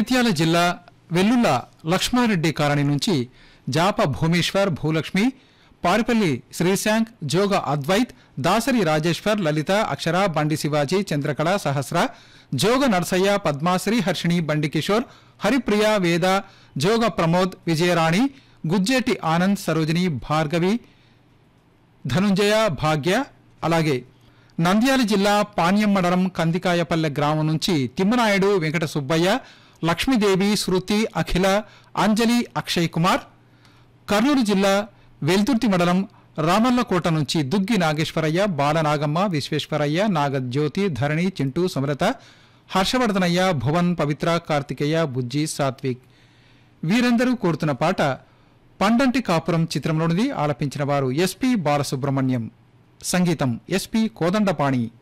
జగిత్యాల జిల్లా వెల్లుల్ల లక్ష్మారెడ్డి కాలనీ నుంచి జాప భూమేశ్వర్ భూలక్ష్మి పారిపల్లి శ్రీశాంక్ జోగ అద్వైత్ దాసరి రాజేశ్వర్ లలిత అక్షర బండి శివాజీ చంద్రకళ సహస్ర జోగ నర్సయ్య పద్మాశ్రీ హర్షిణి బండి కిషోర్ హరిప్రియ వేద జోగ ప్రమోద్ విజయరాణి గుజ్జేటి ఆనంద్ సరోజిని భార్గవి ధనుంజయ భాగ్య అలాగే నంద్యాల జిల్లా పాణ్యం మండలం కందికాయపల్లె గ్రామం నుంచి తిమ్మనాయుడు వెంకట సుబ్బయ్య లక్ష్మీదేవి శృతి అఖిల అంజలి అక్షయ్ కుమార్ కర్నూలు జిల్లా వెల్దుర్తి మండలం రామల్లకోట నుంచి దుగ్గి నాగేశ్వరయ్య బాలనాగమ్మ విశ్వేశ్వరయ్య నాగజ్యోతి ధరణి చింటూ సమరత హర్షవర్ధనయ్య భువన్ పవిత్ర కార్తికేయ బుజ్జి సాత్విక్ వీరందరూ కోరుతున్న పాట పండంటి కాపురం చిత్రంలోనిది ఆలపించిన వారు ఎస్పి బాలసుబ్రహ్మణ్యం సంగీతం ఎస్పి కోదండపాణి